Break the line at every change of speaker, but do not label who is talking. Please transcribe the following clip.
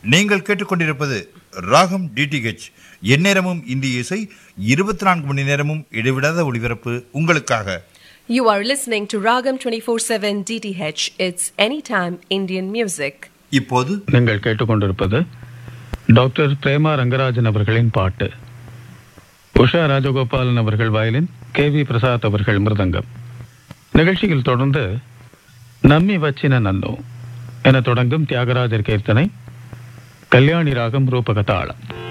நீங்கள் கேட்டுக்கொண்டிருப்பது ராகம் டிடிஹெச் எந்நேரமும் இந்திய இசை இருபத்தி நான்கு மணி நேரமும் இடைவிடாத ஒளிபரப்பு உங்களுக்காக
You are listening to Ragam 24/7 DTH. It's anytime Indian music.
இப்போது
நீங்கள் கேட்டுக்கொண்டிருப்பது டாக்டர் பிரேமா ரங்கராஜன் அவர்களின் பாட்டு உஷா ராஜகோபாலன் அவர்கள் வயலின் கே வி பிரசாத் அவர்கள் மிருதங்கம் நிகழ்ச்சியில் தொடர்ந்து நம்மி வச்சின நன்னு என தொடங்கும் தியாகராஜர் கீர்த்தனை கல்யாணி ராகம் ரூபக தாளம்